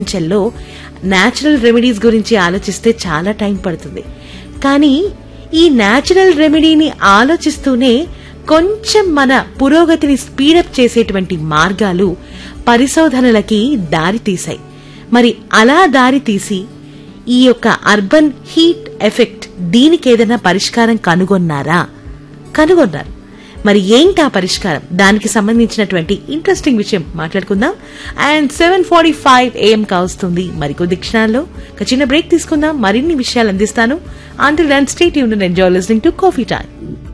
ప్రపంచంలో natural remedies గురించి ఆలోచిస్తే చాలా టైం పడుతుంది కానీ ఈ న్యాచురల్ రెమెడీని ఆలోచిస్తూనే కొంచెం మన పురోగతిని స్పీడప్ చేసేటువంటి మార్గాలు పరిశోధనలకి దారి తీశాయి మరి అలా దారి తీసి ఈ యొక్క అర్బన్ హీట్ ఎఫెక్ట్ దీనికి ఏదైనా పరిష్కారం కనుగొన్నారా కనుగొన్నారు మరి ఏంటి ఆ పరిష్కారం దానికి సంబంధించినటువంటి ఇంట్రెస్టింగ్ విషయం మాట్లాడుకుందాం and seven forty five AM కావస్తుంది మరికొద్ది క్షణాల్లో ఒక చిన్న బ్రేక్ తీసుకుందాం మరిన్ని విషయాలు అందిస్తాను అంటిల్ దన్ స్టేట్ యూన్ enjoy listening to coffee time